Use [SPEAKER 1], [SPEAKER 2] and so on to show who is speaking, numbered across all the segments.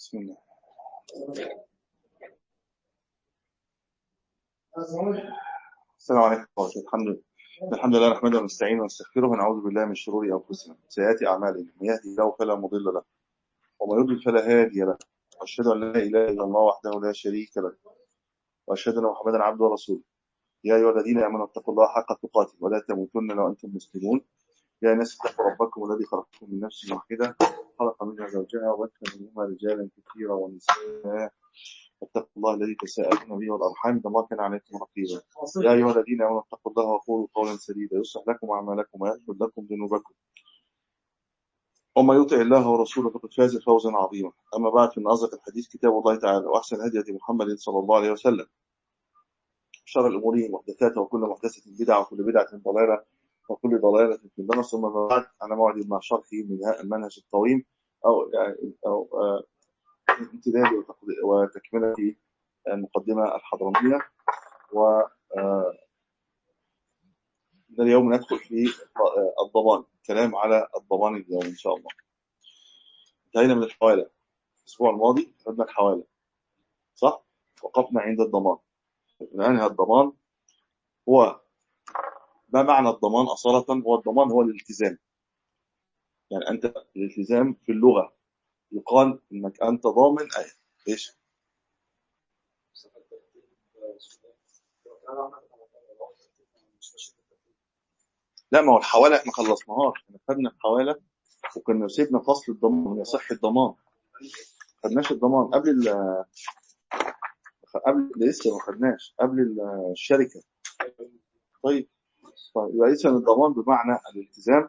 [SPEAKER 1] بسم الله السلام عليكم ورحمة الله الحمد لله الحمد لله نحمده ونستعينه ونستغفره ونعوذ بالله من شرور انفسنا وسيئات اعمالنا من يهدي الله فلا مضل له ومن يضلل فلا هادي له واشهد ان لا اله الا الله وحده لا شريك له واشهد ان محمدا عبده ورسوله يا ايها الذين امنوا اتقوا الله حق تقاته ولا تموتن الا وانتم مسلمون يا ناس اتقوا ربكم الذي خلقكم من نفس واحده خلق منها زوجها وبث منهما رجالا كثيرا ونساء واتقوا الله الذي تساءلون به والارحام ان الله كان عليكم رقيبا يا ايها الذين امنوا اتقوا الله وقولوا قولا سديدا يصلح لكم اعمالكم ويغفر لكم ذنوبكم ومن يطع الله ورسوله فقد فاز فوزا عظيما اما بعد فان اصدق الحديث كتاب الله تعالى واحسن هدي هدي محمد صلى الله عليه وسلم شر الامور محدثاتها وكل محدثه بدعه وكل بدعه ضلاله وكل ضلاله في النار ثم بعد انا موعد مع شرح من المنهج الطويل او يعني او امتداد وتكمله المقدمه الحضرميه و اليوم ندخل في الضمان كلام على الضمان اليوم ان شاء الله انتهينا من الحواله الاسبوع الماضي خدنا الحواله صح وقفنا عند الضمان الان الضمان هو ما معنى الضمان اصاله هو الضمان هو الالتزام يعني انت الالتزام في اللغه يقال انك انت ضامن ايه ايش لا ما هو الحواله احنا خلصناهاش احنا خدنا الحواله وكنا سيبنا فصل الضمان يصح الضمان ما خدناش الضمان قبل ال قبل لسه ما خدناش قبل الشركه طيب طيب يبقى اذا الضمان بمعنى الالتزام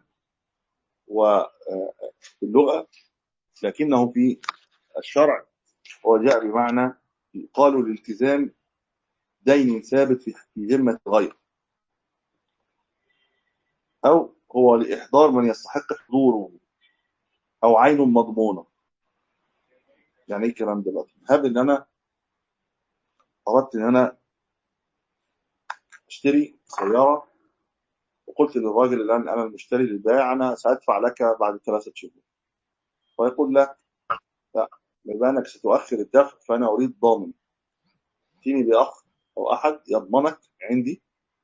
[SPEAKER 1] وفي اللغه لكنه في الشرع هو جاء بمعنى قالوا الالتزام دين ثابت في ذمه غير أو هو لإحضار من يستحق حضوره أو عين مضمونة يعني إيه الكلام دلوقتي؟ هب إن أنا أردت إن أنا أشتري سيارة وقلت للراجل الآن أنا المشتري للبائع أنا سأدفع لك بعد ثلاثة شهور ويقول لك لا بما أنك ستؤخر الدفع فأنا أريد ضامن تيني بأخ أو أحد يضمنك عندي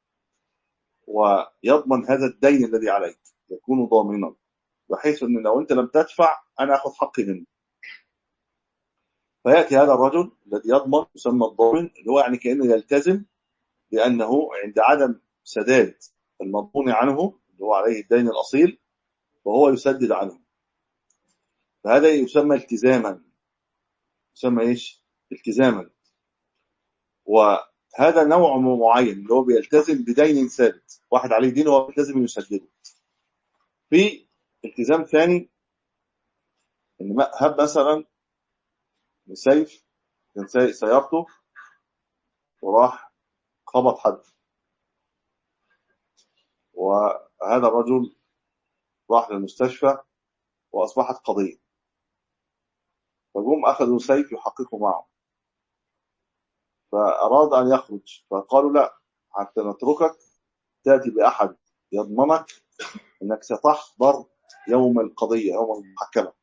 [SPEAKER 1] ويضمن هذا الدين الذي عليك يكون ضامنا بحيث ان لو انت لم تدفع انا اخذ حقي منك فياتي هذا الرجل الذي يضمن يسمى الضامن اللي هو يعني كانه يلتزم بانه عند عدم سداد المضمون عنه اللي هو عليه الدين الاصيل وهو يسدد عنه فهذا يسمى التزاما يسمى ايش التزاما و هذا نوع معين اللي هو بيلتزم بدين ثابت واحد عليه دين وهو بيلتزم يسدده في التزام ثاني ان هب مثلا سيف كان سايق سيارته وراح خبط حد وهذا الرجل راح للمستشفى واصبحت قضيه فجم اخذوا سيف يحققوا معه فأراد أن يخرج فقالوا لا حتى نتركك تأتي بأحد يضمنك أنك ستحضر يوم القضية يوم المحكمة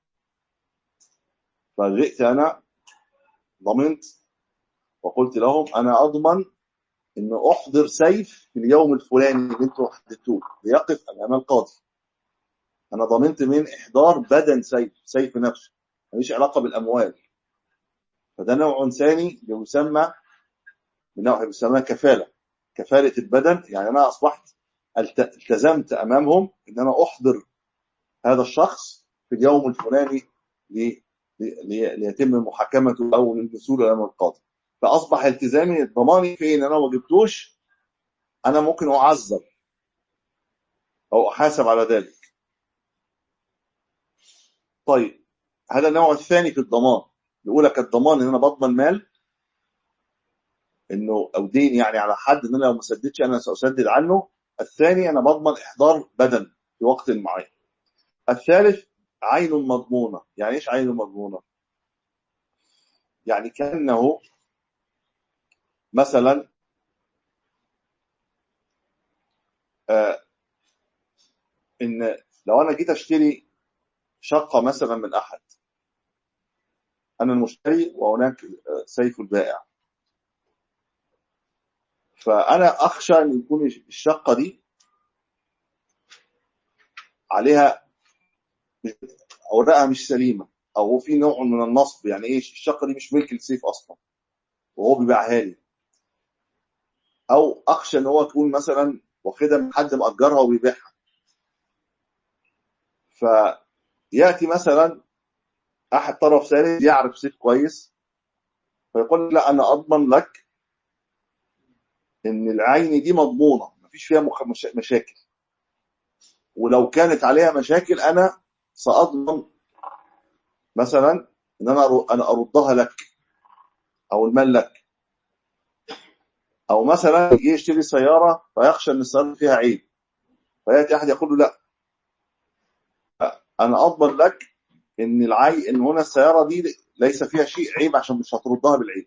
[SPEAKER 1] فجئت أنا ضمنت وقلت لهم أنا أضمن أن أحضر سيف في اليوم الفلاني اللي أنتم حددتوه ليقف أمام القاضي أنا ضمنت من إحضار بدن سيف سيف نفسه ماليش علاقة بالأموال فده نوع ثاني يسمى من نوع بيسموها كفاله كفاله البدن يعني انا اصبحت التزمت امامهم ان انا احضر هذا الشخص في اليوم الفلاني لي لي ليتم محاكمته او للوصول امام القاضي فاصبح التزامي ضماني في ان انا ما جبتوش انا ممكن اعذر او احاسب على ذلك طيب هذا النوع الثاني في الضمان الاولى كانت ضمان ان انا بضمن مال انه او دين يعني على حد ان انا لو ما سددتش انا ساسدد عنه الثاني انا بضمن احضار بدن في وقت معين الثالث عين مضمونه يعني ايش عين مضمونه يعني كانه مثلا آه ان لو انا جيت اشتري شقه مثلا من احد أنا المشتري وهناك سيف البائع فأنا أخشى أن يكون الشقة دي عليها أوراقها مش سليمة أو في نوع من النصب يعني إيه الشقة دي مش ملك السيف أصلا وهو بيبيعها لي أو أخشى أن هو تكون مثلا واخدها من حد مأجرها وبيبيعها فيأتي مثلا أحد طرف ثالث يعرف سيف كويس فيقول لا أنا أضمن لك إن العين دي مضمونة مفيش فيها مشاكل ولو كانت عليها مشاكل أنا سأضمن مثلا إن أنا أنا أردها لك أو المال لك أو مثلا يجي يشتري سيارة فيخشى إن السيارة فيها عيب فيأتي أحد يقول له لا أنا أضمن لك إن العي إن هنا السيارة دي ليس فيها شيء عيب عشان مش هتردها بالعيب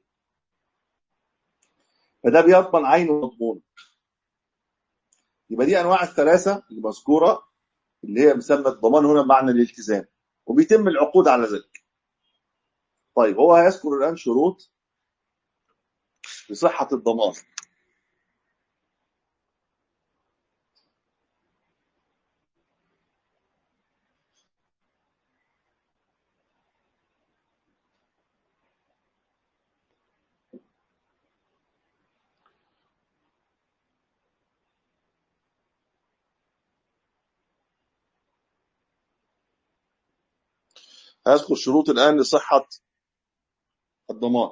[SPEAKER 1] فده بيضمن عينه مضمون يبقى دي أنواع الثلاثة المذكورة اللي هي مسمى الضمان هنا معنى الالتزام وبيتم العقود على ذلك طيب هو هيذكر الآن شروط لصحة الضمان هذكر شروط الآن لصحة الضمان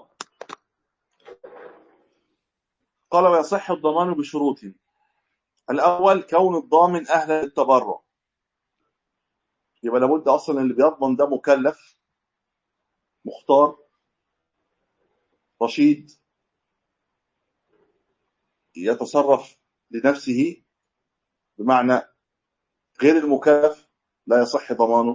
[SPEAKER 1] قال ويصح الضمان بشروط الأول كون الضامن أهلا للتبرع يبقى لابد أصلا اللي بيضمن ده مكلف مختار رشيد يتصرف لنفسه بمعنى غير المكلف لا يصح ضمانه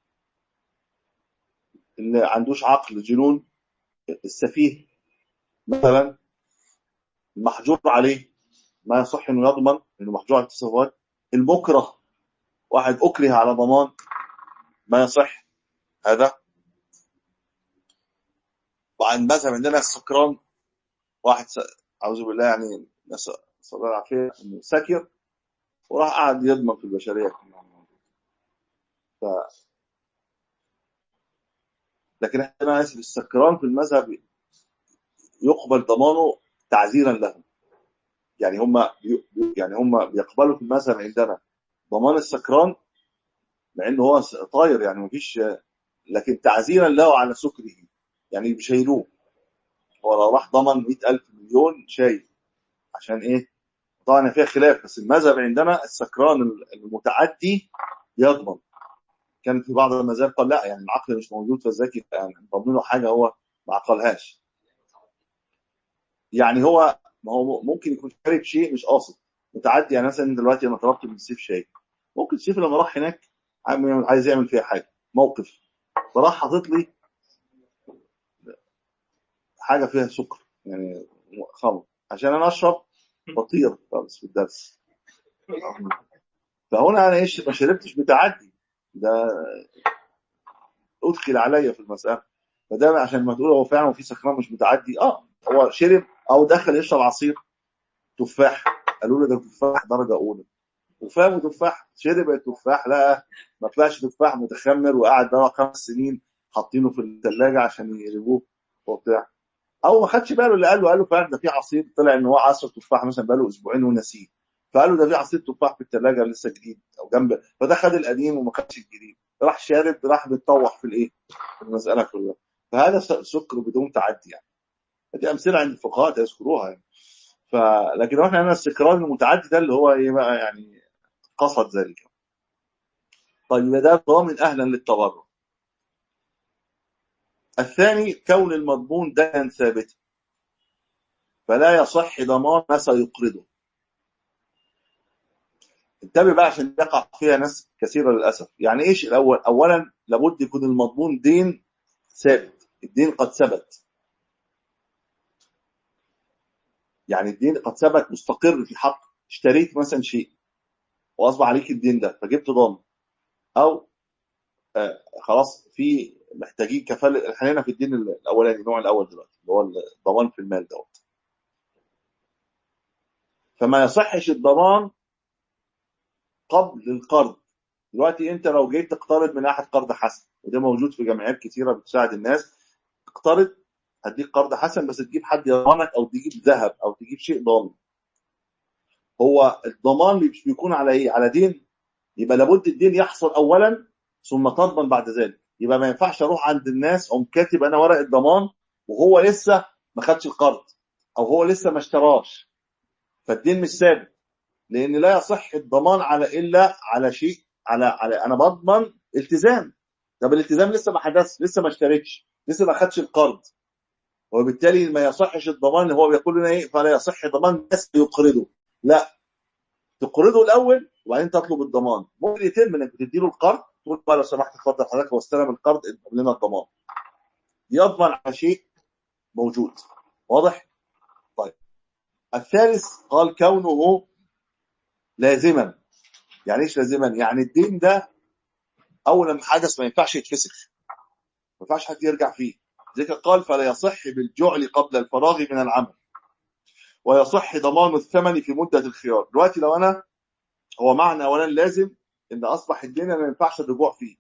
[SPEAKER 1] اللي عندوش عقل جنون السفيه مثلا المحجور عليه ما يصح انه يضمن انه محجور على التصرفات المكره واحد اكره على ضمان ما يصح هذا وعن مذهب عندنا السكران واحد س... اعوذ بالله يعني نسال الله العافيه انه سكر وراح قعد يضمن في البشريه ف... لكن احنا اسف السكران في المذهب يقبل ضمانه تعزيرا له يعني هم يعني هم بيقبلوا في المذهب عندنا ضمان السكران مع انه هو طاير يعني مفيش لكن تعزيرا له على سكره يعني بيشيلوه هو لو راح ضمن 100000 مليون شايل عشان ايه طبعا فيها خلاف بس المذهب عندنا السكران المتعدي يضمن كان في بعض المذاهب قال لا يعني العقل مش موجود فالذكي يعني ضمن له حاجه هو ما عقلهاش يعني هو ما هو ممكن يكون شارب شيء مش قاصد متعدي يعني مثلا دلوقتي انا طلبت من السيف شاي ممكن السيف لما راح هناك عايز يعمل فيها حاجه موقف فراح حاطط لي حاجه فيها سكر يعني خمر عشان انا اشرب بطير خالص في الدرس فهنا انا ايش ما شربتش بتعدي ده ادخل عليا في المساله فده عشان ما تقول هو فعلا في سكران مش متعدي اه هو شرب او دخل يشرب عصير تفاح قالوا له ده تفاح درجه اولى وفاهم تفاح شرب التفاح لقى ما طلعش تفاح متخمر وقعد بقى خمس سنين حاطينه في الثلاجه عشان يقلبوه وبتاع او ما خدش باله اللي قال له قال له فعلا ده في عصير طلع ان هو عصر تفاح مثلا بقى له اسبوعين ونسيه فقال له ده في عصير تفاح في الثلاجه لسه جديد او جنب فده خد القديم وما خدش الجديد راح شارب راح بيتطوح في الايه في المساله كلها فهذا سكر بدون تعدي يعني دي امثله عند الفقهاء تذكروها يعني فلكن احنا هنا السكران المتعدي ده اللي هو ايه بقى يعني قصد ذلك طيب ده ضامن اهلا للتبرع الثاني كون المضمون دينا ثابتا فلا يصح ضمان ما سيقرضه انتبه بقى عشان يقع فيها ناس كثيرة للأسف يعني إيش الأول أولا لابد يكون المضمون دين ثابت الدين قد ثبت يعني الدين قد ثبت مستقر في حق اشتريت مثلا شيء واصبح عليك الدين ده فجبت ضامن او آه خلاص في محتاجين كفاله احنا هنا في الدين الاولاني النوع الاول دلوقتي اللي هو الضمان في المال دوت فما يصحش الضمان قبل القرض دلوقتي انت لو جيت تقترض من احد قرض حسن وده موجود في جمعيات كتيره بتساعد الناس تقترض هديك قرض حسن بس تجيب حد يضمنك او تجيب ذهب او تجيب شيء ضامن هو الضمان مش بيكون على ايه على دين يبقى لابد الدين يحصل اولا ثم تضمن بعد ذلك يبقى ما ينفعش اروح عند الناس اقوم كاتب انا ورق الضمان وهو لسه ما خدش القرض او هو لسه ما اشتراش فالدين مش ثابت لان لا يصح الضمان على الا على شيء على على انا بضمن التزام طب الالتزام لسه ما حدث لسه ما اشتريتش لسه ما خدش القرض وبالتالي ما يصحش الضمان هو بيقول لنا ايه فلا يصح ضمان الناس يقرضه لا تقرضه الاول وبعدين تطلب الضمان ممكن يتم انك بتديله القرض تقول بقى لو سمحت اتفضل حضرتك هو استلم القرض قبل لنا الضمان يضمن على شيء موجود واضح طيب الثالث قال كونه لازما يعني ايش لازما يعني الدين ده اول ما حدث ما ينفعش يتفسخ ما ينفعش حد يرجع فيه ذلك قال فلا يصح بالجعل قبل الفراغ من العمل ويصح ضمان الثمن في مدة الخيار دلوقتي لو أنا هو معنى أولا لازم إن أصبح الدين ما ينفعش الرجوع فيه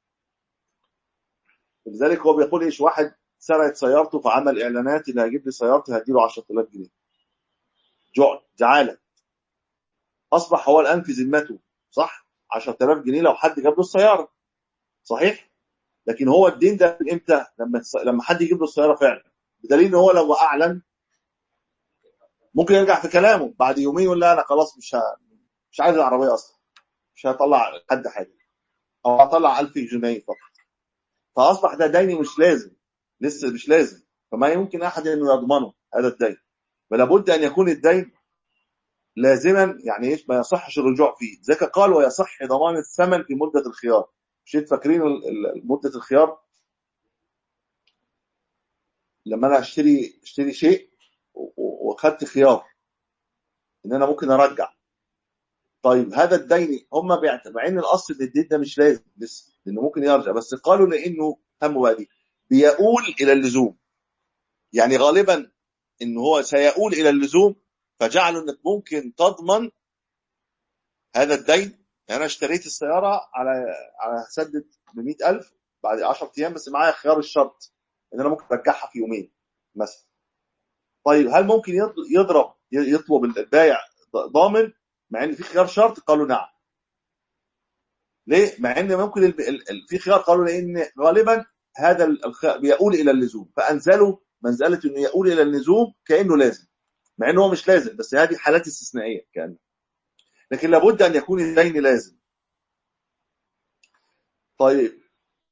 [SPEAKER 1] لذلك هو بيقول إيش واحد سرقت سيارته فعمل إعلانات اللي هيجيب لي سيارتي هديله 10000 جنيه جعل جعالة أصبح هو الآن في ذمته صح 10000 جنيه لو حد جاب له السيارة صحيح لكن هو الدين ده امتى لما لما حد يجيب له السيارة فعلا بدليل ان هو لو اعلن ممكن يرجع في كلامه بعد يومين يقول لا انا خلاص مش ه... مش عايز العربيه اصلا مش هطلع حد حاجه او هطلع 1000 جنيه فقط فاصبح ده ديني مش لازم لسه مش لازم فما يمكن احد انه يضمنه هذا الدين فلا بد ان يكون الدين لازما يعني ايش ما يصحش الرجوع فيه ذاك قال ويصح ضمان الثمن في مده الخيار مش فاكرين مده الخيار لما انا اشتري اشتري شيء وخدت خيار ان انا ممكن ارجع طيب هذا الدين هم بيعتبر مع ان الاصل ان الدين ده مش لازم لسه لانه ممكن يرجع بس قالوا لانه هم بقى دي بيقول الى اللزوم يعني غالبا ان هو سيقول الى اللزوم فجعلوا انك ممكن تضمن هذا الدين يعني انا اشتريت السياره على على هسدد ب 100000 بعد 10 ايام بس معايا خيار الشرط ان انا ممكن ارجعها في يومين مثلا طيب هل ممكن يضرب يطلب البايع ضامن مع ان في خيار شرط قالوا نعم ليه مع ان ممكن في خيار قالوا لان غالبا هذا بيقول الى اللزوم فانزلوا منزله انه يقول الى اللزوم كانه لازم مع انه هو مش لازم بس هذه حالات استثنائيه كان لكن لابد ان يكون الدين لازم طيب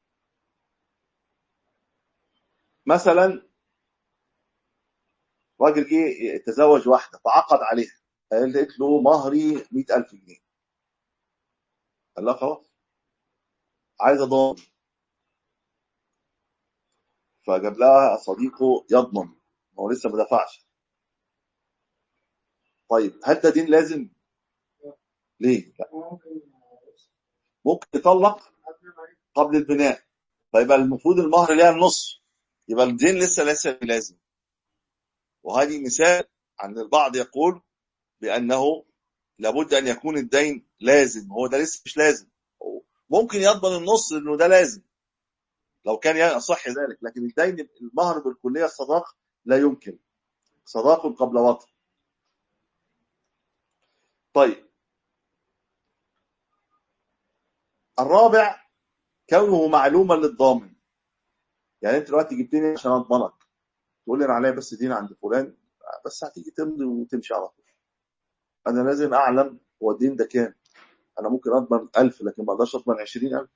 [SPEAKER 1] مثلا راجل جه يتزوج واحده فعقد عليها قالت له مهري 100000 جنيه قال لها خلاص عايز ضامن فجاب لها صديقه يضمن هو لسه ما دفعش طيب هل ده دين لازم ليه لا. ممكن يطلق قبل البناء فيبقى المفروض المهر ليها النص يبقى الدين لسه لسه لازم وهذه مثال عن البعض يقول بأنه لابد أن يكون الدين لازم هو ده لسه مش لازم ممكن يضمن النص انه ده لازم لو كان يصح ذلك لكن الدين المهر بالكلية الصداق لا يمكن صداق قبل وطن طيب الرابع كونه معلوما للضامن يعني انت دلوقتي جبتني عشان اضمنك تقول لي انا عليا بس دين عند فلان بس هتيجي تمضي وتمشي على طول انا لازم اعلم هو الدين ده كام انا ممكن اضمن 1000 لكن ما اقدرش اضمن 20000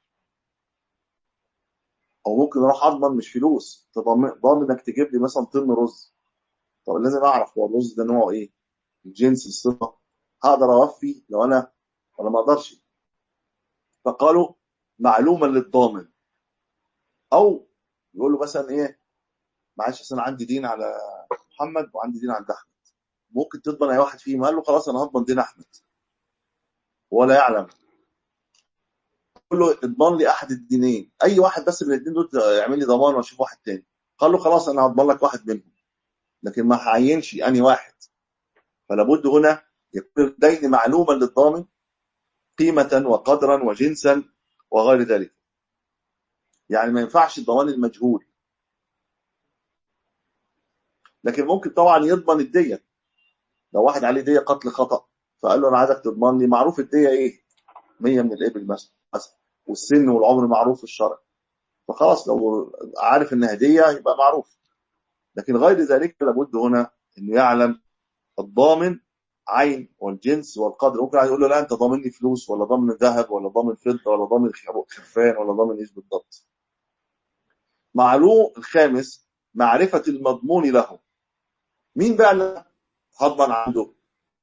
[SPEAKER 1] او ممكن اروح اضمن مش فلوس ضامن انك تجيب لي مثلا طن رز طب لازم اعرف هو الرز ده نوعه ايه الجنس الصفه هقدر اوفي لو انا ولا ما اقدرش فقالوا معلومه للضامن او يقول له مثلا ايه معلش اصل انا عندي دين على محمد وعندي دين عند احمد ممكن تضمن اي واحد فيهم قال له خلاص انا هضمن دين احمد هو لا يعلم يقول له اضمن لي احد الدينين اي واحد بس من الاثنين دول يعمل لي ضمان واشوف واحد تاني قال له خلاص انا هضمن لك واحد منهم لكن ما هعينش اني واحد فلا بد هنا يكون الدين معلوما للضامن قيمة وقدرا وجنسا وغير ذلك يعني ما ينفعش الضمان المجهول لكن ممكن طبعا يضمن الدية لو واحد عليه دية قتل خطأ فقال له انا عايزك تضمن لي معروف الدية ايه 100 من الابل مثلا والسن والعمر معروف في الشرع فخلاص لو عارف انها هدية يبقى معروف لكن غير ذلك لابد هنا انه يعلم الضامن عين والجنس والقدر ممكن يقول له لا انت ضامن لي فلوس ولا ضامن ذهب ولا ضامن فضه ولا ضامن خرفان ولا ضامن ايش بالضبط معلوم الخامس معرفة المضمون له مين بقى اللي هضمن عنده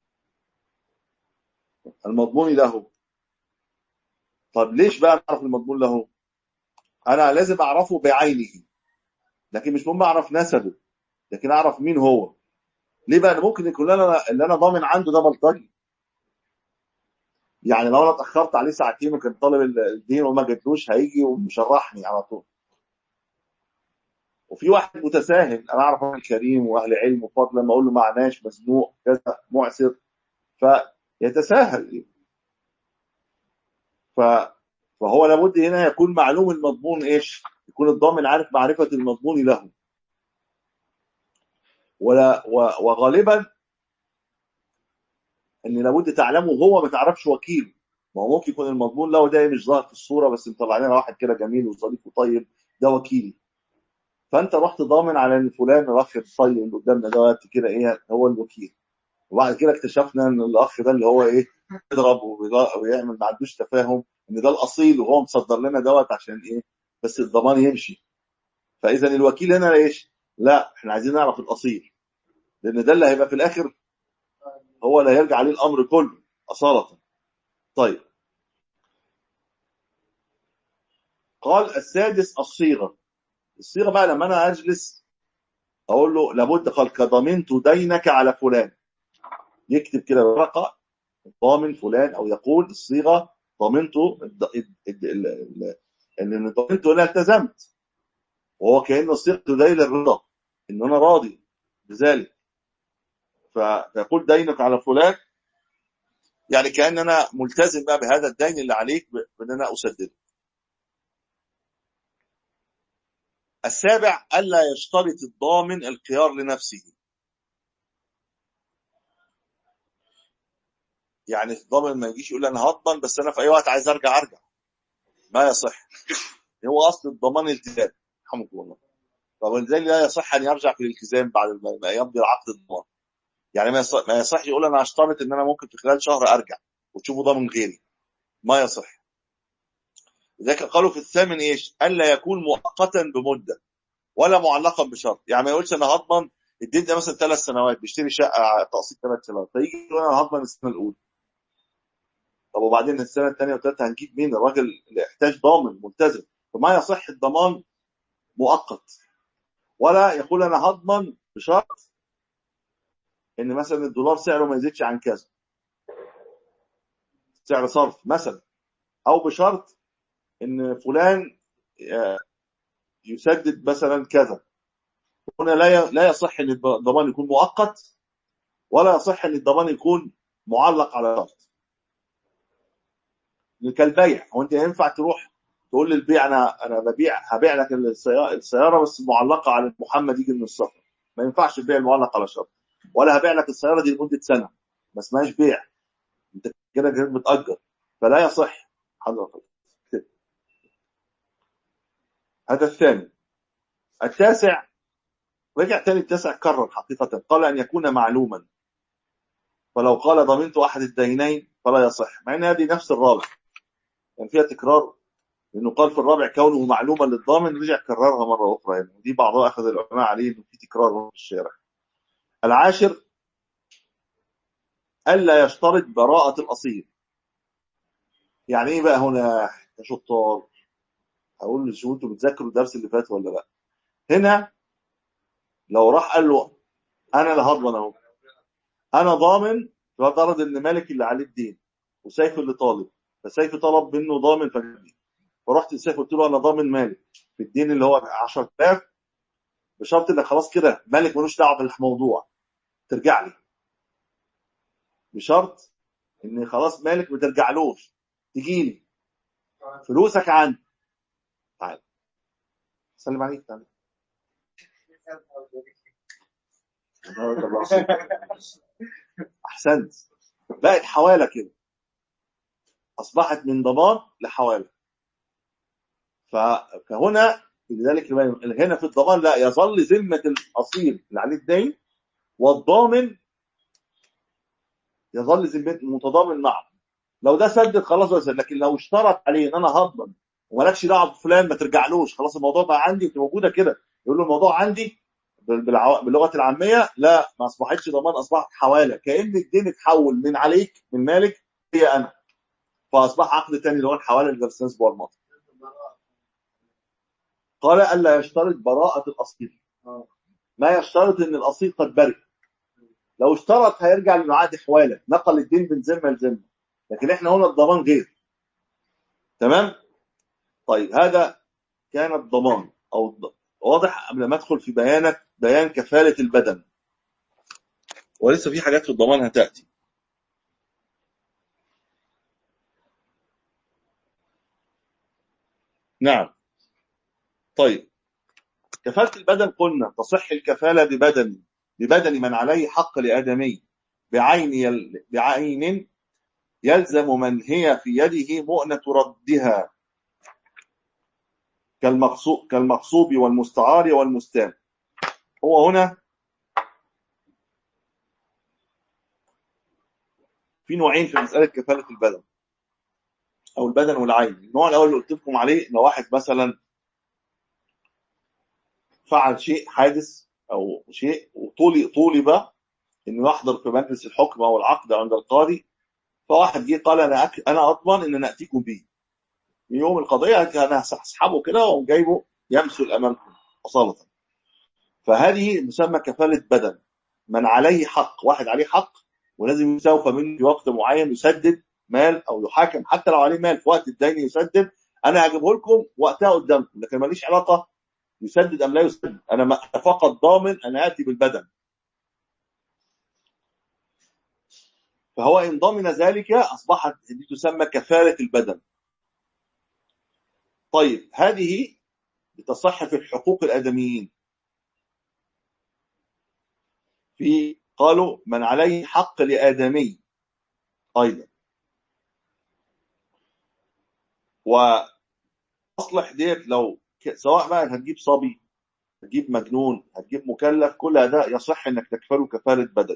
[SPEAKER 1] المضمون له طب ليش بقى نعرف المضمون له انا لازم اعرفه بعينه لكن مش مهم اعرف نسبه لكن اعرف مين هو ليه بقى ممكن يكون انا اللي انا ضامن عنده ده بلطجي يعني لو انا اتاخرت عليه ساعتين وكان طالب الدين وما جاتلوش هيجي ومشرحني على طول وفي واحد متساهل انا اعرف راجل كريم واهل علم وفضل لما اقول له معناش مزنوق كذا معسر فيتساهل ف فهو لابد هنا يكون معلوم المضمون ايش؟ يكون الضامن عارف معرفه المضمون له ولا وغالبا ان لابد تعلمه هو ما تعرفش وكيل ما هو ممكن يكون المضمون له ده مش ظاهر في الصوره بس مطلع لنا واحد كده جميل وظريف وطيب ده وكيلي فانت رحت ضامن على ان فلان الاخ الطيب اللي قدامنا ده كده ايه هو الوكيل وبعد كده اكتشفنا ان الاخ ده اللي هو ايه بيضرب ويعمل ما عندوش تفاهم ان ده الاصيل وهو مصدر لنا دوت عشان ايه بس الضمان يمشي فاذا الوكيل هنا ايش لا احنا عايزين نعرف الاصيل لان ده اللي هيبقى في الاخر هو اللي هيرجع عليه الامر كله اصاله طيب قال السادس الصيغه الصيغه بقى لما انا اجلس اقول له لابد قال كضمنت دينك على فلان يكتب كده ورقه ضامن فلان او يقول الصيغه ضمنت ان ضمنت هنا التزمت وهو كانه صيغته دليل الرضا ان انا راضي بذلك فيقول دينك على فلان يعني كان انا ملتزم بقى بهذا الدين اللي عليك بان انا اسدده السابع الا يشترط الضامن الخيار لنفسه يعني الضامن ما يجيش يقول انا هضمن بس انا في اي وقت عايز ارجع ارجع ما يصح هو اصل الضمان التزام رحمكم الله طب ازاي لا يصح ان يرجع في الالتزام بعد ما يمضي العقد الضمان يعني ما يصح, ما يصح يقول انا هشترط ان انا ممكن في خلال شهر ارجع وتشوفوا ضامن غيري ما يصح لذلك قالوا في الثامن ايش الا يكون مؤقتا بمده ولا معلقا بشرط يعني ما يقولش انا هضمن الدين ده مثلا ثلاث سنوات بيشتري شقه تقسيط ثلاث سنوات فيجي يقول انا هضمن السنه الاولى طب وبعدين السنه الثانيه والثالثه هنجيب مين الراجل اللي يحتاج ضامن ملتزم فما يصح الضمان مؤقت ولا يقول انا هضمن بشرط ان مثلا الدولار سعره ما يزيدش عن كذا سعر صرف مثلا او بشرط ان فلان يسدد مثلا كذا هنا لا لا يصح ان الضمان يكون مؤقت ولا يصح ان الضمان يكون معلق على شرط كالبيع هو انت ينفع تروح تقول للبيع انا انا ببيع هبيع لك السياره بس معلقه على محمد يجي من السفر ما ينفعش البيع المعلق على شرط ولا هبيع لك السياره دي لمده سنه ما اسمهاش بيع انت كده كده بتاجر فلا يصح حضرتك هذا الثاني التاسع رجع تاني التاسع كرر حقيقة قال أن يكون معلوما فلو قال ضمنت أحد الدينين فلا يصح مع أن هذه نفس الرابع يعني فيها تكرار لأنه قال في الرابع كونه معلوما للضامن رجع كررها مرة أخرى يعني دي بعضها أخذ العلماء عليه أنه في تكرار في الشارع العاشر ألا يشترط براءة الأصيل يعني إيه بقى هنا يا شطار هقول شو انتوا بتذاكروا الدرس اللي فات ولا لا هنا لو راح قال له انا اللي هضمن اهو انا ضامن فافترض ان مالك اللي عليه الدين وسيف اللي طالب فسيف طلب منه ضامن فجدي فرحت للسيف قلت له انا ضامن مالك في الدين اللي هو 10000 بشرط انك خلاص كده مالك ملوش دعوه بالموضوع ترجع لي بشرط ان خلاص مالك ما ترجعلوش تجي لي فلوسك عندي تعال سلم عليك تعال احسنت بقت حواله كده اصبحت من ضمان لحواله فهنا لذلك هنا في الضمان لا يظل ذمه الاصيل اللي عليه الدين والضامن يظل ذمته متضامن معه لو ده سدد خلاص هو سدد لكن لو اشترط عليه ان انا هضمن ومالكش دعوه بفلان ما ترجعلوش خلاص الموضوع بقى عندي انت موجوده كده يقول له الموضوع عندي بالعو... باللغه العاميه لا ما اصبحتش ضمان اصبحت حواله كان الدين اتحول من عليك من مالك هي انا فاصبح عقد ثاني اللي هو الحواله اللي درسناه الاسبوع الماضي قال الا يشترط براءه الاصيل ما يشترط ان الاصيل قد برئ لو اشترط هيرجع للعقد حواله نقل الدين من ذمه لذمه لكن احنا هنا الضمان غير تمام طيب هذا كان الضمان او الض... واضح قبل ما ادخل في بيانك بيان كفاله البدن ولسه في حاجات في الضمان هتاتي نعم طيب كفاله البدن قلنا تصح الكفاله ببدن ببدن من عليه حق لادمي بعين يل... بعين يلزم من هي في يده مؤنة ردها كالمغصوب, كالمغصوب والمستعار والمستام هو هنا في نوعين في مسألة كفالة البدن أو البدن والعين النوع الأول اللي قلت لكم عليه لو واحد مثلا فعل شيء حادث أو شيء وطولب طولب إنه يحضر في مجلس الحكم أو العقد عند القاضي فواحد جه قال انا أك... انا اضمن ان انا اتيكم به يوم القضيه انا هسحبه كده واقوم جايبه يمثل امامكم اصاله فهذه مسمى كفاله بدن من عليه حق واحد عليه حق ولازم يستوفى منه في وقت معين يسدد مال او يحاكم حتى لو عليه مال في وقت الدين يسدد انا هجيبه لكم وقتها قدامكم لكن ماليش علاقه يسدد ام لا يسدد انا فقط ضامن ان اتي بالبدن فهو إن ضمن ذلك أصبحت دي تسمى كفالة البدن طيب هذه بتصح في الحقوق الآدميين في قالوا من عليه حق لآدمي أيضا وأصلح ديت لو سواء بقى هتجيب صبي هتجيب مجنون هتجيب مكلف كل ده يصح انك تكفله كفالة بدن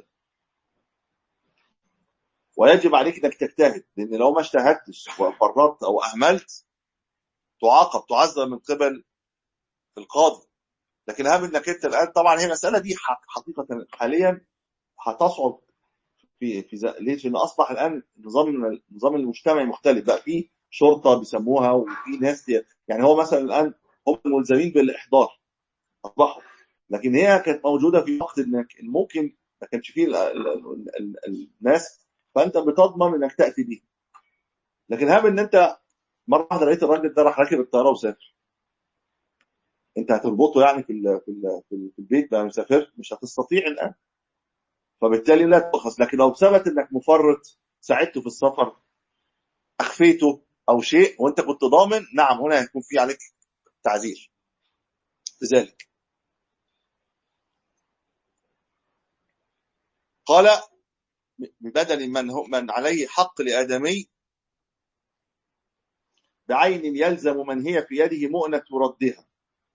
[SPEAKER 1] ويجب عليك انك تجتهد لان لو ما اجتهدتش وفرطت او اهملت تعاقب تعذر من قبل القاضي لكن اهم انك انت الان طبعا هي المساله دي حقيقه حاليا هتصعب في في ليش؟ لان اصبح الان نظام النظام المجتمعي مختلف بقى في شرطه بيسموها وفي ناس يعني هو مثلا الان هم الملزمين بالاحضار اصبحوا لكن هي كانت موجوده في وقت انك ممكن ما كانش فيه الناس فانت بتضمن انك تاتي بيه لكن هاب ان انت مره واحده لقيت الراجل ده راح راكب الطياره وسافر انت هتربطه يعني في ال في ال في البيت بقى مسافر مش هتستطيع الان فبالتالي لا تؤخذ لكن لو ثبت انك مفرط ساعدته في السفر اخفيته او شيء وانت كنت ضامن نعم هنا هيكون في عليك تعذير لذلك قال ببدل من هو من عليه حق لآدمي بعين يلزم من هي في يده مؤنة ردها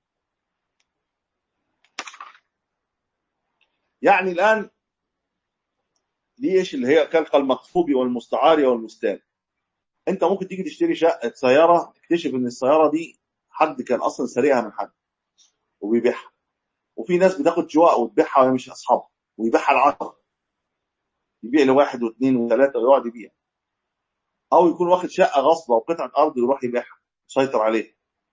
[SPEAKER 1] يعني الآن دي ايش اللي هي كالق المخطوب والمستعار والمستان انت ممكن تيجي تشتري شقه سياره تكتشف ان السياره دي حد كان اصلا سارقها من حد وبيبيعها وفي ناس بتاخد شقق وتبيعها وهي مش اصحابها ويبيعها العشرة يبيع لواحد واثنين وثلاثه ويقعد يبيع او يكون واخد شقه غصب او قطعه ارض ويروح يبيعها يسيطر عليها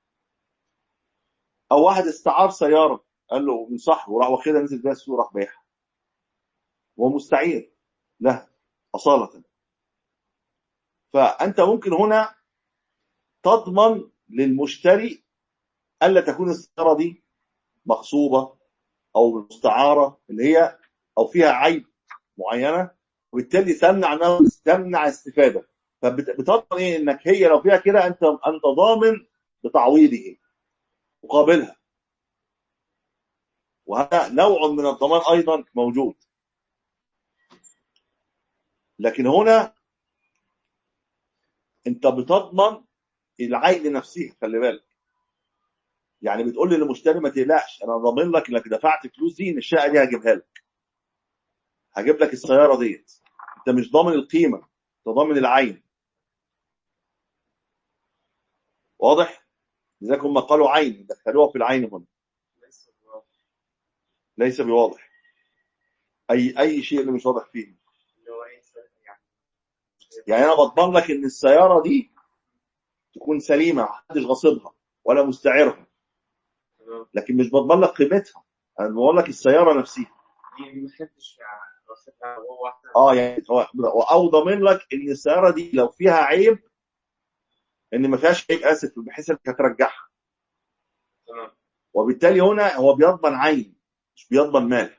[SPEAKER 1] او واحد استعار سياره قال له من صاحبه وراح واخدها نزل بيها السوق راح بيعها وهو مستعير له اصاله فانت ممكن هنا تضمن للمشتري الا تكون السياره دي مغصوبه او مستعاره اللي هي او فيها عيب معينه وبالتالي تمنع انها تمنع استفاده فبتضمن ايه انك هي لو فيها كده انت انت ضامن بتعويضه مقابلها وهذا نوع من الضمان ايضا موجود لكن هنا انت بتضمن العين نفسها خلي بالك يعني بتقول لي للمشتري ما تقلقش انا ضامن لك انك دفعت فلوس دي ان الشقه دي هجيبها لك هجيب لك السياره ديت انت مش ضامن القيمه انت ضامن العين واضح لذلك هم قالوا عين دخلوها في العين هنا ليس بواضح اي اي شيء اللي مش واضح فيه يعني انا بضمن لك ان السياره دي تكون سليمه محدش غاصبها ولا مستعيرها لكن مش بضمن لك قيمتها انا بقول لك السياره نفسها اه يعني هو او ضامن لك ان السياره دي لو فيها عيب ان ما فيهاش عيب اسف بحيث انك هترجعها وبالتالي هنا هو بيضمن عين مش بيضمن مال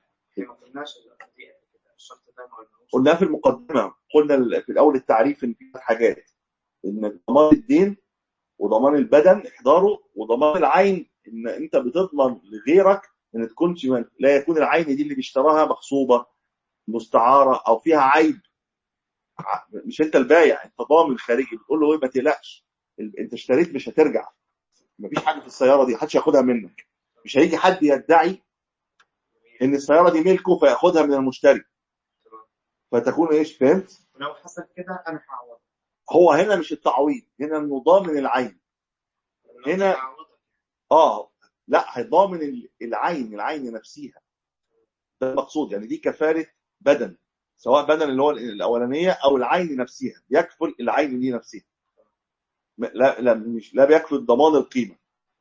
[SPEAKER 1] قلنا في المقدمه قلنا في الاول التعريف ان في حاجات ان ضمان الدين وضمان البدن احضاره وضمان العين ان انت بتضمن لغيرك ان تكونش لا يكون العين دي اللي بيشتراها مغصوبه مستعاره او فيها عيب مش انت البايع انت ضامن خارجي بتقول له ايه ما تقلقش انت اشتريت مش هترجع مفيش حاجه في السياره دي محدش ياخدها منك مش هيجي حد يدعي ان السياره دي ملكه فياخدها من المشتري فتكون ايش فهمت
[SPEAKER 2] ولو حصل كده انا هعوض
[SPEAKER 1] هو هنا مش التعويض هنا انه ضامن العين هنا اه لا هيضامن العين العين نفسها ده المقصود يعني دي كفاله بدن سواء بدن اللي هو الاولانيه او العين نفسها يكفل العين دي نفسها لا لا مش لا بيكفل ضمان القيمه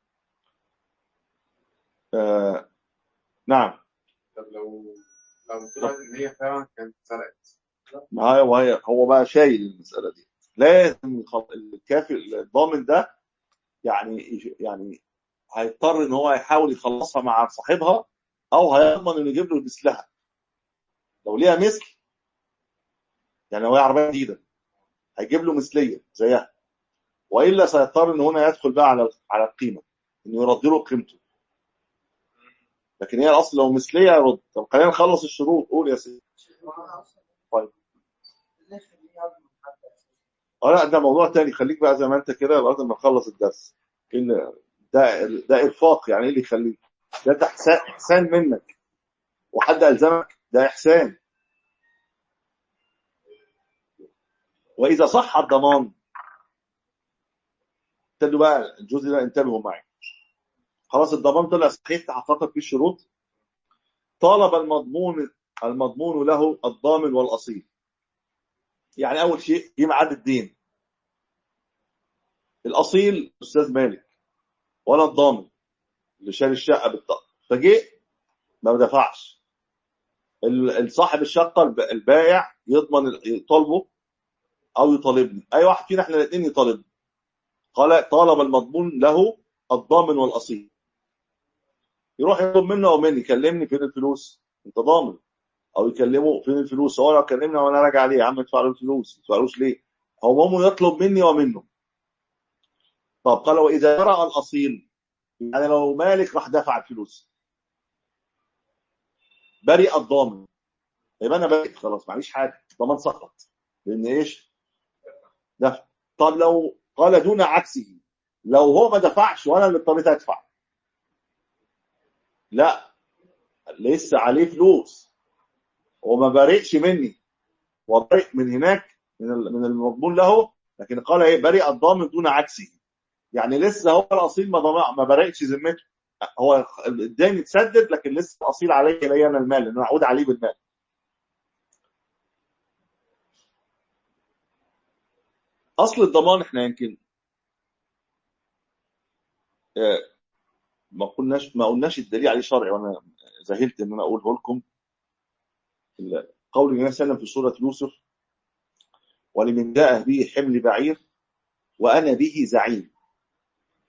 [SPEAKER 1] آه نعم
[SPEAKER 2] طب لو لو طلعت ان هي فعلا كانت سرقت
[SPEAKER 1] ما هو هو هو بقى شايل المساله دي لازم الكافل الضامن ده يعني يعني هيضطر ان هو يحاول يخلصها مع صاحبها او هيضمن انه يجيب له مثلها لو ليها مثل يعني لو هي عربيه جديده هيجيب له مثليه زيها والا سيضطر ان هنا يدخل بقى على على القيمه انه يرد له قيمته لكن هي الاصل لو مثليه يرد طب خلينا نخلص الشروط قول يا سيدي طيب اه لا ده موضوع تاني خليك بقى زي ما انت كده لغايه ما نخلص الدرس ان ده ده ارفاق يعني ايه اللي يخليك ده احسان احسان منك وحد الزمك ده احسان واذا صح الضمان ابتدوا بقى الجزء ده انتبهوا معي خلاص الضمان طلع صحيح تحققت فيه الشروط طالب المضمون المضمون له الضامن والاصيل يعني اول شيء جه ميعاد الدين الاصيل استاذ مالك ولا الضامن اللي شال الشقه بالطاقه فجه ما دفعش صاحب الشقه البائع يضمن يطالبه او يطالبني اي واحد فينا احنا الاثنين يطالبني قال طالب المضمون له الضامن والاصيل يروح يطلب منه او مني كلمني فين الفلوس انت ضامن او يكلمه فين الفلوس هو لو كلمني وانا راجع عليه يا عم ادفع له الفلوس ما تدفعلوش ليه هو مامو يطلب مني ومنه طب قال واذا جرى الاصيل يعني لو مالك راح دفع الفلوس برئ الضامن يبقى انا برئت خلاص معليش حاجه ضمان سقط لان ايش دفع طب لو قال دون عكسه لو هو ما دفعش وانا اللي اضطريت ادفع لا لسه عليه فلوس وما برئش مني وبرئ من هناك من من المضمون له لكن قال ايه برئ الضامن دون عكسه يعني لسه هو الاصيل ما ضمع ما برئش ذمته هو الدين اتسدد لكن لسه الاصيل علي لي انا المال لانه اعود عليه بالمال اصل الضمان احنا يمكن ما قلناش ما قلناش الدليل عليه شرعي وانا زهلت ان انا اقوله لكم قول النبي صلى الله عليه وسلم في سوره يوسف ولمن جاء به حمل بعير وانا به زعيم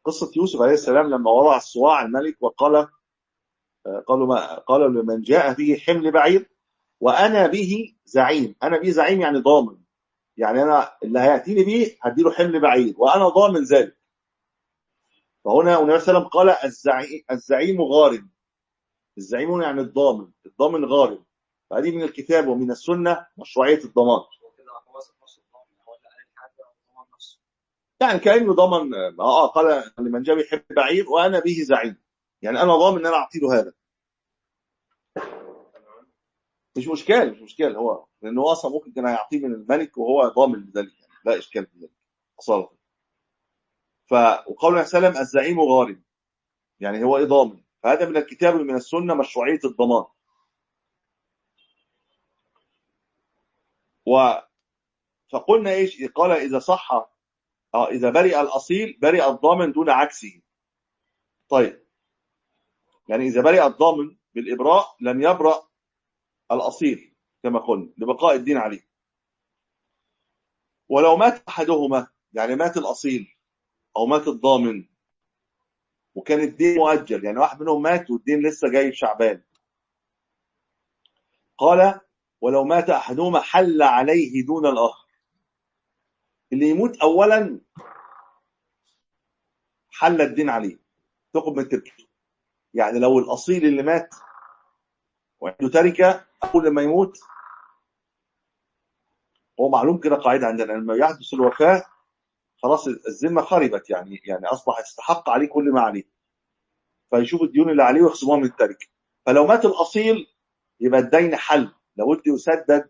[SPEAKER 1] قصة يوسف عليه السلام لما وضع الصواع الملك وقال آه، قالوا ما قالوا لمن جاء به حمل بعير وأنا به زعيم أنا به زعيم يعني ضامن يعني أنا اللي هيأتيني به هديله حمل بعير وأنا ضامن ذلك فهنا النبي صلى الله عليه وسلم قال الزعيم, الزعيم غارم الزعيم هنا يعني الضامن الضامن غارم فهذه من الكتاب ومن السنة مشروعية الضمان يعني كأنه ضمن اه قال لمن جاء يحب بعير وأنا به زعيم يعني أنا ضامن أن أنا أعطي له هذا مش مشكلة مش مشكلة هو لأنه أصلا ممكن كان هيعطيه من الملك وهو ضامن لذلك يعني لا إشكال في ذلك أصلا ف وقول عليه وسلم الزعيم غارم يعني هو إيه ضامن فهذا من الكتاب ومن السنة مشروعية الضمان و فقلنا ايش قال اذا صح اه اذا برئ الاصيل برئ الضامن دون عكسه طيب يعني اذا برئ الضامن بالابراء لم يبرأ الاصيل كما قلنا لبقاء الدين عليه ولو مات احدهما يعني مات الاصيل او مات الضامن وكان الدين مؤجل يعني واحد منهم مات والدين لسه جاي في شعبان قال ولو مات احدهما حل عليه دون الاخر اللي يموت اولا حل الدين عليه تقب من تركته يعني لو الاصيل اللي مات وعنده تركه اول ما يموت هو معلوم كده قاعده عندنا لما يحدث الوفاه خلاص الذمه خربت يعني يعني اصبح يستحق عليه كل ما عليه فيشوف الديون اللي عليه ويخصموها من التركه فلو مات الاصيل يبقى الدين حل لابد يسدد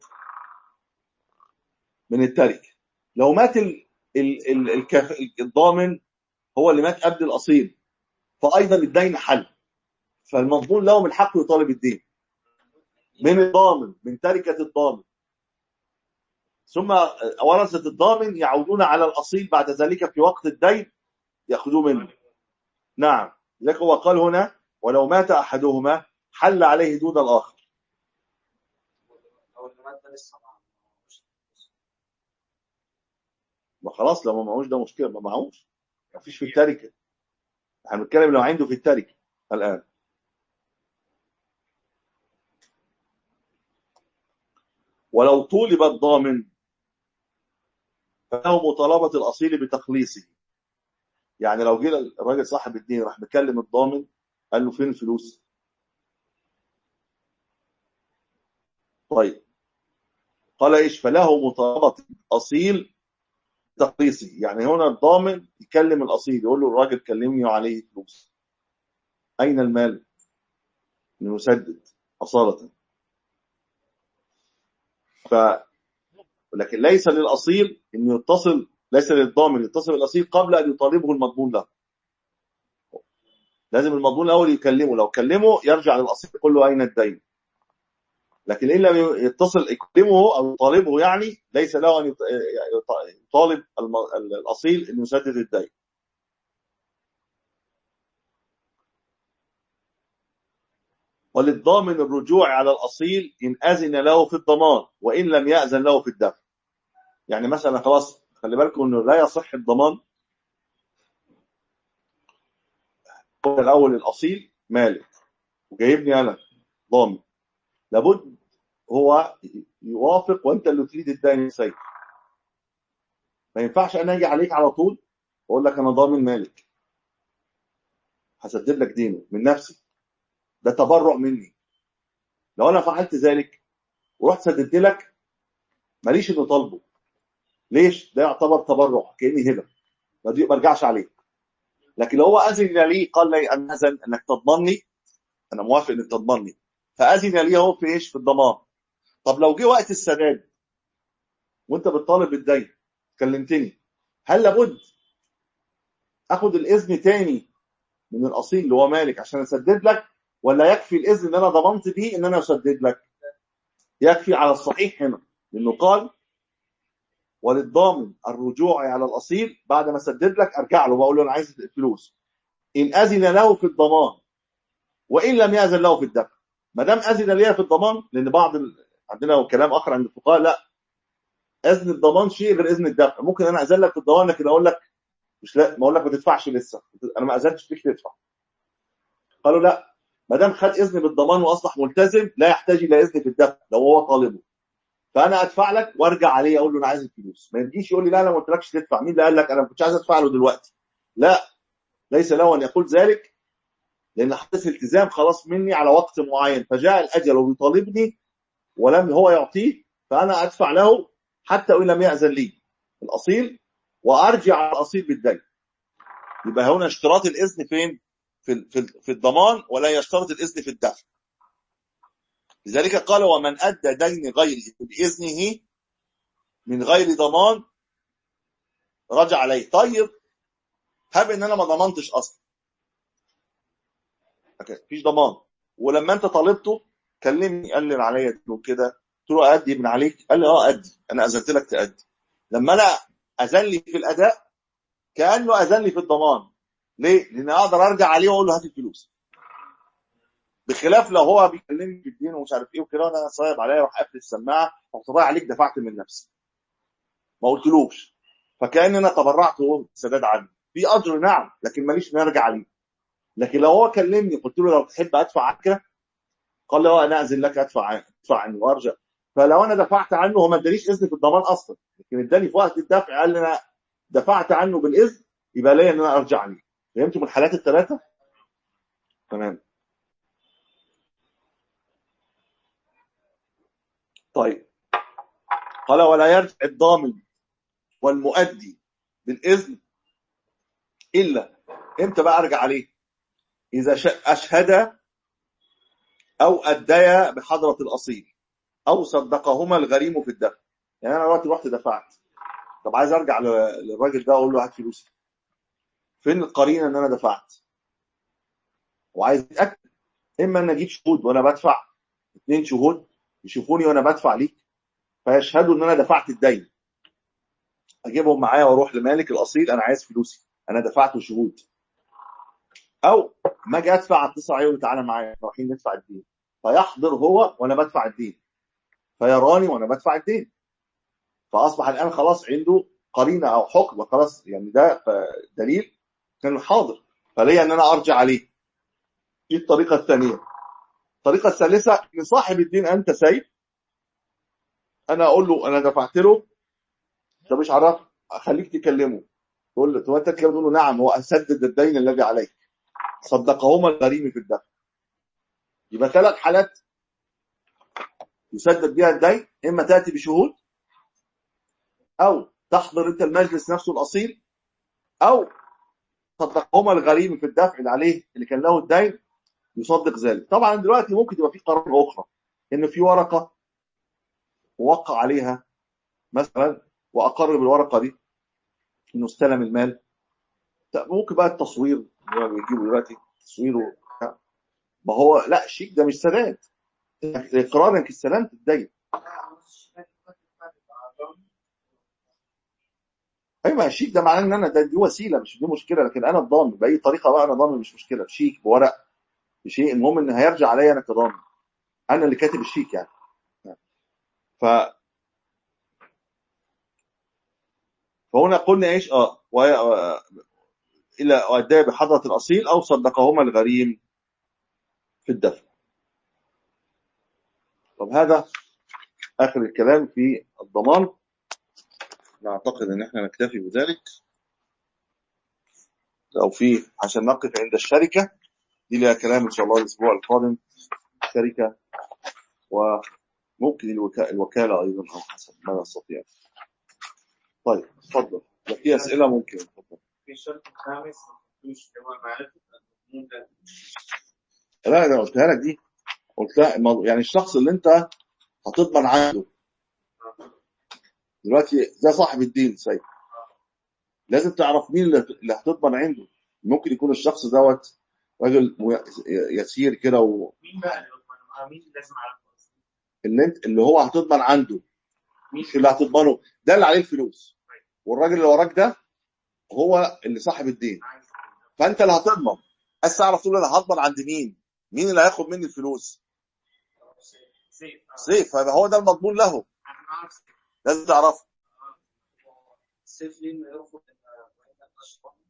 [SPEAKER 1] من التركه لو مات ال ال ال الكف... الضامن هو اللي مات قبل الاصيل فايضا الدين حل فالمضمون له من حقه يطالب الدين من الضامن من تركه الضامن ثم ورثه الضامن يعودون على الاصيل بعد ذلك في وقت الدين ياخذوه منه نعم لذلك هو قال هنا ولو مات احدهما حل عليه دون الاخر ما خلاص لو ما معهوش ده مشكله ما معهوش ما فيش في التركه احنا بنتكلم لو عنده في التركه الان ولو طولب الضامن فله مطالبه الاصيل بتخليصه يعني لو جه الراجل صاحب الدين راح مكلم الضامن قال له فين الفلوس طيب قال ايش فله مطالبه الاصيل تخليصه يعني هنا الضامن يكلم الاصيل يقول له الراجل كلمني وعليه فلوس اين المال انه يسدد اصاله ف لكن ليس للاصيل انه يتصل ليس للضامن يتصل بالاصيل قبل ان يطالبه المضمون له لازم المضمون الاول يكلمه لو كلمه يرجع للاصيل يقول له اين الدين لكن ان لم يتصل يكلمه او يطالبه يعني ليس له ان يطالب الاصيل انه يسدد الدين وللضامن الرجوع على الاصيل ان اذن له في الضمان وان لم ياذن له في الدفع يعني مثلا خلاص خلي بالكم انه لا يصح الضمان الاول الاصيل مالك وجايبني انا ضامن لابد هو يوافق وانت اللي تريد الدين السيد ما ينفعش انا اجي عليك على طول واقول لك انا ضامن مالك هسدد لك دينه من نفسي ده تبرع مني لو انا فعلت ذلك ورحت سددت لك ماليش انه طالبه ليش ده يعتبر تبرع كاني هبه ما برجعش عليه لكن لو هو اذن لي قال لي ان اذن انك تضمني انا موافق انك تضمني فاذن لي اهو في ايش في الضمان طب لو جه وقت السداد وانت بتطالب بالدين كلمتني هل لابد اخد الاذن تاني من الاصيل اللي هو مالك عشان اسدد لك ولا يكفي الاذن اللي انا ضمنت بيه ان انا اسدد لك يكفي على الصحيح هنا لانه قال وللضامن الرجوع على الاصيل بعد ما سدد لك ارجع له بقول له انا عايز الفلوس ان اذن له في الضمان وان لم ياذن له في الدفع ما دام اذن لي في الضمان لان بعض ال... عندنا كلام اخر عند الفقهاء لا اذن الضمان شيء غير اذن الدفع ممكن انا اذن لك في الضمان لكن اقول لك مش لا ما اقول لك ما تدفعش لسه انا ما اذنتش فيك تدفع قالوا لا ما دام خد اذن بالضمان واصبح ملتزم لا يحتاج الى اذن في الدفع لو هو طالبه فانا ادفع لك وارجع عليه اقول له انا عايز الفلوس ما يجيش يقول لي لا انا ما قلتلكش تدفع مين اللي قال لك انا ما كنتش عايز ادفع له دلوقتي لا ليس له ان يقول ذلك لان حدث التزام خلاص مني على وقت معين فجاء الاجل وبيطالبني ولم هو يعطيه فانا ادفع له حتى وان لم ياذن لي الاصيل وارجع على الاصيل بالدين يبقى هنا اشتراط الاذن فين في في في الضمان ولا يشترط الاذن في الدفع لذلك قال ومن ادى دين غيره باذنه من غير ضمان رجع عليه طيب هب ان انا ما ضمنتش اصلا اوكي مفيش ضمان ولما انت طالبته كلمني قال لي عليا كده قلت له ادي من عليك قال لي اه ادي انا اذنت لك تادي لما انا اذن لي في الاداء كانه اذن لي في الضمان ليه؟ لان اقدر ارجع عليه واقول له هات الفلوس بخلاف لو هو بيكلمني في الدين ومش عارف ايه وكده وانا صايب عليا راح قافل السماعه رحت طالع عليك دفعت من نفسي ما قلتلوش فكان انا تبرعت هو سداد عني في اجر نعم لكن ماليش نرجع عليه لكن لو هو كلمني قلت له لو تحب ادفع عنك قال لي اه انا اذن لك ادفع عنه ادفع عني وارجع فلو انا دفعت عنه هو ما ادانيش اذن في الضمان اصلا لكن اداني في وقت الدفع قال لي انا دفعت عنه بالاذن يبقى ليا ان انا ارجع عليه فهمتوا من الحالات الثلاثه؟ تمام طيب قال ولا يرجع الضامن والمؤدي بالاذن الا امتى بقى ارجع عليه؟ اذا اشهد او اديا بحضره الاصيل او صدقهما الغريم في الدفع يعني انا دلوقتي رحت دفعت طب عايز ارجع للراجل ده اقول له هات فلوسي فين القرينه ان انا دفعت وعايز اتاكد اما ان اجيب شهود وانا بدفع اثنين شهود يشوفوني وانا بدفع ليك فيشهدوا ان انا دفعت الدين اجيبهم معايا واروح لمالك الاصيل انا عايز فلوسي انا دفعت شهود او ما اجي ادفع اتصل عليه تعالى معايا رايحين ندفع الدين فيحضر هو وانا بدفع الدين فيراني وانا بدفع الدين فاصبح الان خلاص عنده قرينه او حكم خلاص يعني ده دليل كان حاضر فليا ان انا ارجع عليه دي الطريقه الثانيه الطريقه الثالثه ان صاحب الدين انت سيد انا اقول له انا دفعت له طب مش عرف اخليك تكلمه تقول له طب انت تكلمه تقول له نعم هو اسدد الدين الذي عليك صدقهما الغريم في الدفع يبقى ثلاث حالات يسدد بها الدين اما تاتي بشهود او تحضر انت المجلس نفسه الاصيل او صدقهما الغريم في الدفع اللي عليه اللي كان له الدين يصدق ذلك طبعا دلوقتي ممكن تبقى في قرار اخرى ان في ورقه وقع عليها مثلا واقر بالورقه دي انه استلم المال ممكن بقى التصوير اللي هو بيجيبه دلوقتي تصويره ما هو لا الشيك ده مش سداد اقرار انك استلمت الدين ايوه الشيك ده معناه ان انا ده دي وسيله مش دي مشكله لكن انا الضامن باي طريقه بقى انا ضامن مش مشكله بشيك بورق بشيء المهم ان هيرجع عليا انا كضامن انا اللي كاتب الشيك يعني ف فهنا قلنا ايش اه و... الى اداه بحضره الاصيل او صدقهما الغريم في الدفع طب هذا اخر الكلام في الضمان نعتقد ان احنا نكتفي بذلك لو في عشان نقف عند الشركه دي لها كلام ان شاء الله الاسبوع القادم شركه وممكن الوكا... الوكاله ايضا او حسب ما نستطيع طيب اتفضل لو في اسئله ممكن اتفضل
[SPEAKER 2] في الشرط الخامس مش كمان معرفة المضمون ده
[SPEAKER 1] لا انا قلتها لك دي قلتها الموضوع- يعني الشخص اللي انت هتضمن عنده دلوقتي ده صاحب الدين سيد لازم تعرف مين اللي اللي هتضمن عنده ممكن يكون الشخص دوت راجل مو- يسير كده و...
[SPEAKER 2] مين بقى اللي يضمن آه، مين اللي لازم اعرفه اصلا
[SPEAKER 1] اللي انت اللي هو هتضمن عنده
[SPEAKER 2] مين
[SPEAKER 1] اللي هتضمنه ده اللي عليه الفلوس والراجل اللي وراك ده هو اللي صاحب الدين
[SPEAKER 2] عايز
[SPEAKER 1] فانت اللي هتضمن بس تعرف تقول انا هضمن عند مين مين اللي هياخد مني الفلوس
[SPEAKER 2] سيف آه.
[SPEAKER 1] سيف فيبقى هو ده المضمون له
[SPEAKER 2] انا عارف
[SPEAKER 1] لازم تعرفه
[SPEAKER 2] سيف ليه ما يرفض ان وإن الاشخاص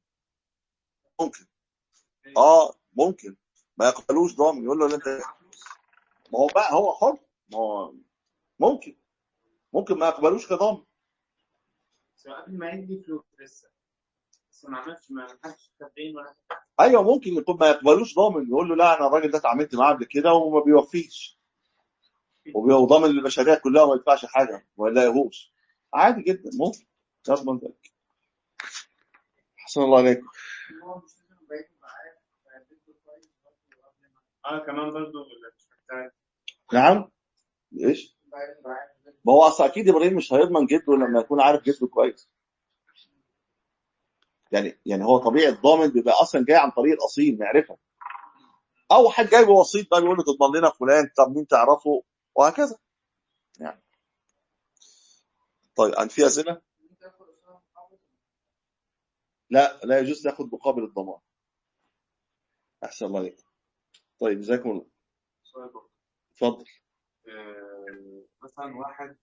[SPEAKER 1] ممكن اه ممكن ما يقبلوش ضامن يقول له لا انت ما هو بقى هو حر ما هو ممكن ممكن ما يقبلوش كضامن
[SPEAKER 2] بس قبل ما يدي فلوس لسه بس ما عملش ما حدش تدين ولا
[SPEAKER 1] ايوه ممكن يكون ما يقبلوش ضامن يقول له لا انا الراجل ده اتعاملت معاه قبل كده وما بيوفيش وبي- وضامن المشاريع كلها وما يدفعش حاجه وما يلاقيهوش عادي جدا ممكن يضمن ذلك حسن الله عليكم
[SPEAKER 2] هو مش لازم يبقى معاه فيديله كويس برضه قبل ما اه كمان برضه مش محتاج
[SPEAKER 1] نعم ايش
[SPEAKER 2] يبقى معاه
[SPEAKER 1] ما هو اصل اكيد ابراهيم مش هيضمن جده لما يكون عارف جده كويس يعني يعني هو طبيعي الضامن بيبقى اصلا جاي عن طريق الاصيل معرفه او حد جايب وسيط بقى بيقول له تضمن لنا فلان طب مين تعرفه وهكذا يعني طيب عن في اسئله لا لا يجوز تاخد مقابل الضمان احسن الله عليك طيب جزاكم الله
[SPEAKER 2] سؤال برضه.
[SPEAKER 1] اتفضل
[SPEAKER 2] آه، مثلا واحد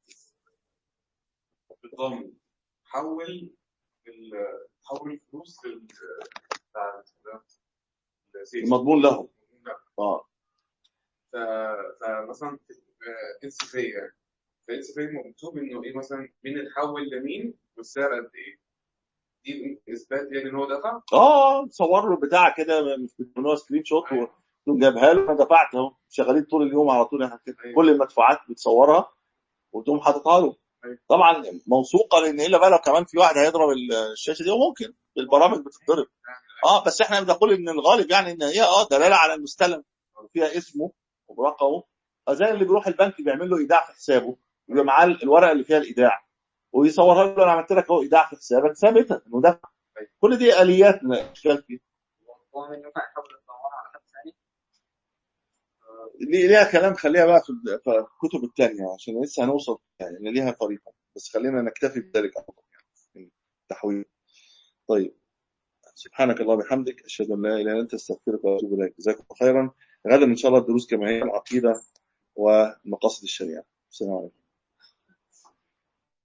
[SPEAKER 2] بالضامن حول ال- حول الفلوس لل بتاع السيف.
[SPEAKER 1] المضمون له
[SPEAKER 2] لا.
[SPEAKER 1] اه
[SPEAKER 2] ف- فمثلا اتس فيا فاتس فيا مكتوب انه ايه مثلا مين اتحول لمين والسعر قد ايه دي اثبات يعني ان هو دفع
[SPEAKER 1] اه صور له بتاع كده مش بتعملوها سكرين شوت وتقوم جايبها له انا دفعت اهو شغالين طول اليوم على طول احنا كده
[SPEAKER 2] أيوة.
[SPEAKER 1] كل المدفوعات بتصورها وتقوم حاططها له
[SPEAKER 2] أيوة.
[SPEAKER 1] طبعا موثوقه لان الا بقى لو كمان في واحد هيضرب الشاشه دي وممكن البرامج بتتضرب اه بس احنا بنقول ان الغالب يعني ان هي اه دلاله على المستلم فيها اسمه ورقمه آه، زي اللي بيروح البنك بيعمل له ايداع في حسابه يبقى معاه الورقه اللي فيها الايداع ويصورها له انا عملت لك اهو ايداع في حسابك ثابته انه دفع كل دي اليات من الاشكال فيها
[SPEAKER 2] هو ينفع يحول الدوار على حد ثاني
[SPEAKER 1] ليه- ليها كلام خليها بقى في ال- في الكتب الثانيه عشان لسه هنوصل يعني إن ليها طريقه بس خلينا نكتفي بذلك افضل يعني في التحويل طيب سبحانك اللهم وبحمدك اشهد ان لا اله الا انت استغفرك واتوب اليك جزاكم الله خيرا غدا ان شاء الله الدروس كما هي العقيده ومقاصد الشريعه السلام عليكم